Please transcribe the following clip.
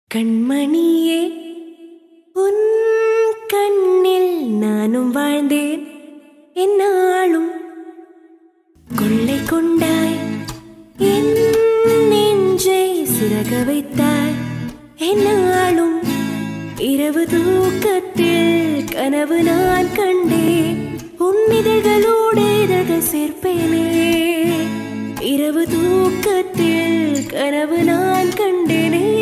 கண்மணியே உன் கண்ணில் நானும் வாழ்ந்தேன் என்னாலும் கொள்ளை கொண்டாய் என் நெஞ்சை சிறக வைத்தாய் என்னாலும் இரவு தூக்கத்தில் கனவு நான் கண்டேன் உன் இதழ்களோடு இதழ்க சேர்ப்பேனே இரவு தூக்கத்தில் கனவு நான் கண்டேனே